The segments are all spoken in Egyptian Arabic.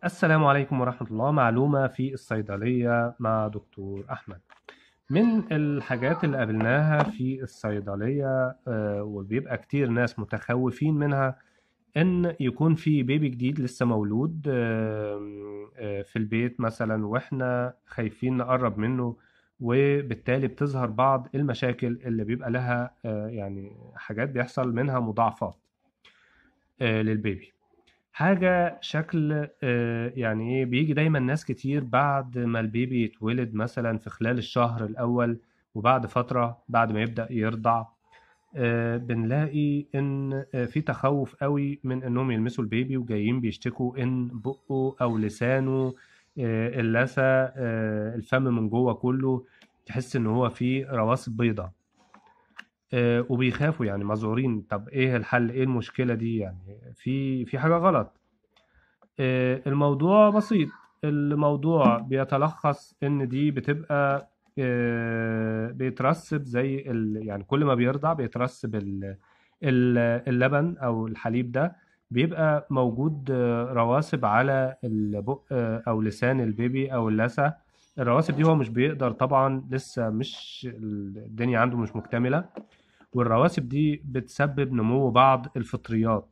السلام عليكم ورحمة الله معلومة في الصيدلية مع دكتور أحمد من الحاجات اللي قابلناها في الصيدلية آه، وبيبقى كتير ناس متخوفين منها إن يكون في بيبي جديد لسه مولود آم، آه، في البيت مثلا وإحنا خايفين نقرب منه وبالتالي بتظهر بعض المشاكل اللي بيبقى لها آه، يعني حاجات بيحصل منها مضاعفات آه، للبيبي حاجة شكل آه، يعني ايه بيجي دايما ناس كتير بعد ما البيبي يتولد مثلا في خلال الشهر الأول وبعد فترة بعد ما يبدأ يرضع آه، بنلاقي إن آه، في تخوف قوي من إنهم يلمسوا البيبي وجايين بيشتكوا إن بقه أو لسانه آه، اللثة آه، الفم من جوه كله تحس إن هو فيه رواسب بيضة آه، وبيخافوا يعني مذعورين طب ايه الحل ايه المشكلة دي يعني في في حاجة غلط آه، الموضوع بسيط الموضوع بيتلخص ان دي بتبقى آه، بيترسب زي ال... يعني كل ما بيرضع بيترسب ال... ال- اللبن او الحليب ده بيبقى موجود آه، رواسب على البق آه، او لسان البيبي او اللثة الرواسب دي هو مش بيقدر طبعا لسه مش الدنيا عنده مش مكتملة والرواسب دي بتسبب نمو بعض الفطريات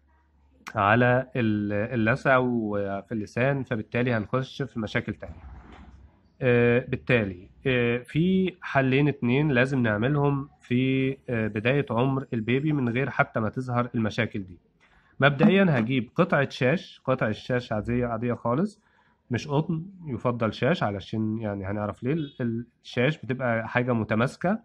على ال- اللثة وفي اللسان فبالتالي هنخش في مشاكل تانية آه، بالتالي آه، في حلين اتنين لازم نعملهم في آه، بداية عمر البيبي من غير حتى ما تظهر المشاكل دي مبدئيا هجيب قطعة شاش قطعة شاش عادية عادية خالص مش قطن يفضل شاش علشان يعني هنعرف ليه ال- الشاش بتبقى حاجة متماسكة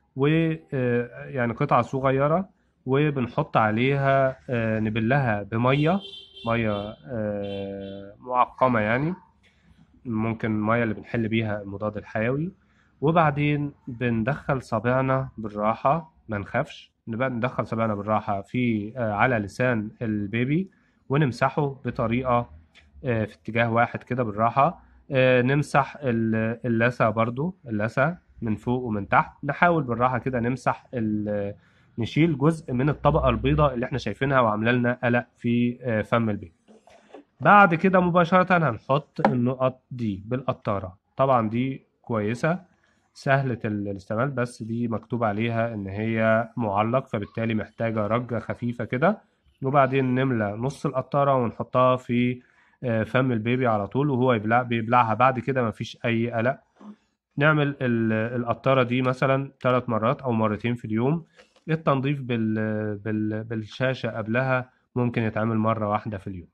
ويعني قطعة صغيرة وبنحط عليها آه، نبلها بمية مية آه، معقمة يعني ممكن المية اللي بنحل بيها المضاد الحيوي وبعدين بندخل صابعنا بالراحة ما نخافش نبقى ندخل صابعنا بالراحة في آه، على لسان البيبي ونمسحه بطريقة آه، في اتجاه واحد كده بالراحة آه، نمسح ال- اللثة برضو اللثة من فوق ومن تحت نحاول بالراحة كده نمسح ال- نشيل جزء من الطبقة البيضاء اللي احنا شايفينها وعاملة لنا قلق في آه، فم البيبي بعد كده مباشرة هنحط النقط دي بالقطارة طبعا دي كويسة سهلة ال- الاستعمال بس دي مكتوب عليها إن هي معلق فبالتالي محتاجة رجة خفيفة كده وبعدين نملى نص القطارة ونحطها في آه، فم البيبي على طول وهو يبلع بيبلعها بعد كده مفيش أي قلق نعمل ال- القطارة دي مثلا ثلاث مرات أو مرتين في اليوم التنظيف بال بال بالشاشة قبلها ممكن يتعمل مرة واحدة في اليوم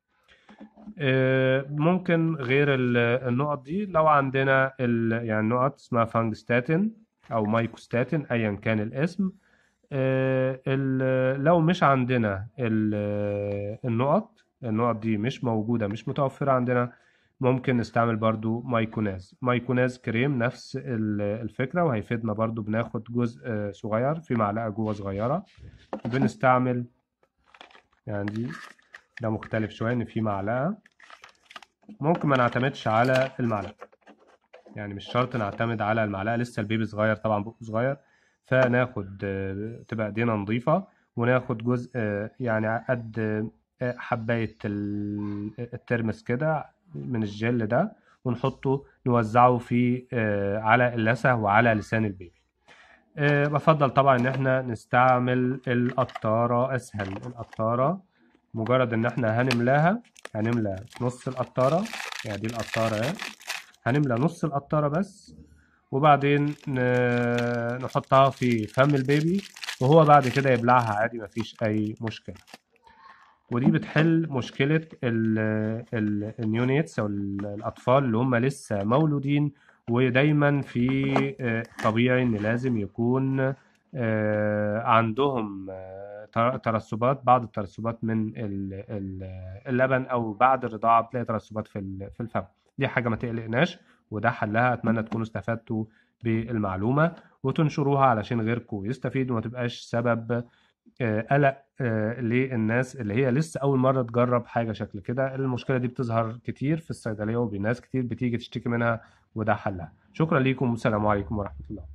آه، ممكن غير ال- النقط دي لو عندنا ال- يعني نقط اسمها فانجستاتين او مايكوستاتين ايا كان الاسم آه، ال- لو مش عندنا ال- النقط النقط دي مش موجودة مش متوفرة عندنا ممكن نستعمل برضو مايكوناز مايكوناز كريم نفس ال- الفكرة وهيفيدنا برضو بناخد جزء آه، صغير في معلقة جوه صغيرة بنستعمل يعني دي ده مختلف شوية إن في معلقة ممكن ما نعتمدش على المعلقة يعني مش شرط نعتمد على المعلقة لسه البيبي صغير طبعا بقه صغير فناخد آه، تبقى ايدينا نظيفة وناخد جزء آه، يعني قد آه، حباية ال- الترمس كده من الجل ده ونحطه نوزعه في آه، على اللثة وعلى لسان البيبي آه، بفضل طبعا ان احنا نستعمل القطارة اسهل القطارة مجرد ان احنا هنملاها هنملى نص القطارة يعني دي القطارة اهي هنملى نص القطارة بس وبعدين ن- نحطها في فم البيبي وهو بعد كده يبلعها عادي مفيش أي مشكلة ودي بتحل مشكلة ال- ال- النيونيتس أو ال- الأطفال اللي هم لسه مولودين ودايما في آه، طبيعي إن لازم يكون آه، عندهم آه، تر- ترسبات بعض الترسبات من ال- ال- اللبن أو بعد الرضاعة بتلاقي ترسبات في ال- في الفم دي حاجة ما تقلقناش وده حلها أتمنى تكونوا استفدتوا بالمعلومة وتنشروها علشان غيركم يستفيد وما تبقاش سبب آه، قلق آه، للناس اللي هي لسه أول مرة تجرب حاجة شكل كده المشكلة دي بتظهر كتير في الصيدلية وبناس كتير بتيجي تشتكي منها وده حلها شكرا ليكم والسلام عليكم ورحمة الله